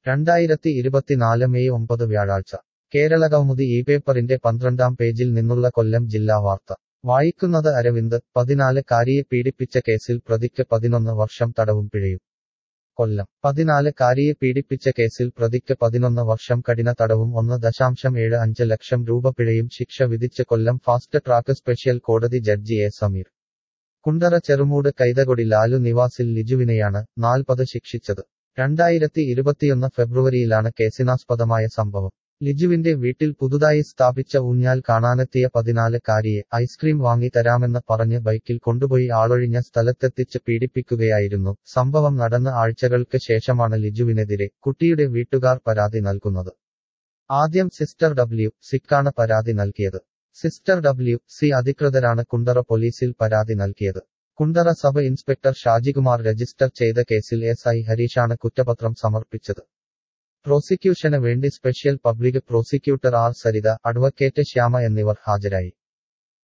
രണ്ടായിരത്തി ഇരുപത്തിനാല് മെയ് ഒമ്പത് വ്യാഴാഴ്ച കേരളകൗമുദി ഈ പേപ്പറിന്റെ പന്ത്രണ്ടാം പേജിൽ നിന്നുള്ള കൊല്ലം ജില്ലാ വാർത്ത വായിക്കുന്നത് അരവിന്ദ് പതിനാല് കാരിയെ പീഡിപ്പിച്ച കേസിൽ പ്രതിക്ക് പതിനൊന്ന് വർഷം തടവും പിഴയും കൊല്ലം പതിനാല് കാരിയെ പീഡിപ്പിച്ച കേസിൽ പ്രതിക്ക് പതിനൊന്ന് വർഷം കഠിന തടവും ഒന്ന് ദശാംശം ഏഴ് അഞ്ച് ലക്ഷം രൂപ പിഴയും ശിക്ഷ വിധിച്ച് കൊല്ലം ഫാസ്റ്റ് ട്രാക്ക് സ്പെഷ്യൽ കോടതി ജഡ്ജി എ സമീർ കുണ്ടറ ചെറുമൂട് കൈതകൊടി ലാലു നിവാസിൽ ലിജുവിനെയാണ് നാൽപ്പത് ശിക്ഷിച്ചത് രണ്ടായിരത്തി ഇരുപത്തിയൊന്ന് ഫെബ്രുവരിയിലാണ് കേസിനാസ്പദമായ സംഭവം ലിജുവിന്റെ വീട്ടിൽ പുതുതായി സ്ഥാപിച്ച ഊഞ്ഞാൽ കാണാനെത്തിയ പതിനാല് കാരിയെ ഐസ്ക്രീം വാങ്ങി തരാമെന്ന് പറഞ്ഞ് ബൈക്കിൽ കൊണ്ടുപോയി ആളൊഴിഞ്ഞ സ്ഥലത്തെത്തിച്ച് പീഡിപ്പിക്കുകയായിരുന്നു സംഭവം നടന്ന ആഴ്ചകൾക്ക് ശേഷമാണ് ലിജുവിനെതിരെ കുട്ടിയുടെ വീട്ടുകാർ പരാതി നൽകുന്നത് ആദ്യം സിസ്റ്റർ ഡബ്ല്യു സിക്കാണ് പരാതി നൽകിയത് സിസ്റ്റർ ഡബ്ല്യു സി അധികൃതരാണ് കുണ്ടറ പോലീസിൽ പരാതി നൽകിയത് Kundara sub inspector Shajikumar register ചെയ്ത കേസിൽ എസ് ഐ ഹരീഷാണ് കുറ്റപത്രം സമർപ്പിച്ചത് പ്രോസിക്യൂഷന് വേണ്ടി special public prosecutor R Saritha advocate Shyama എന്നിവർ ഹാജരായി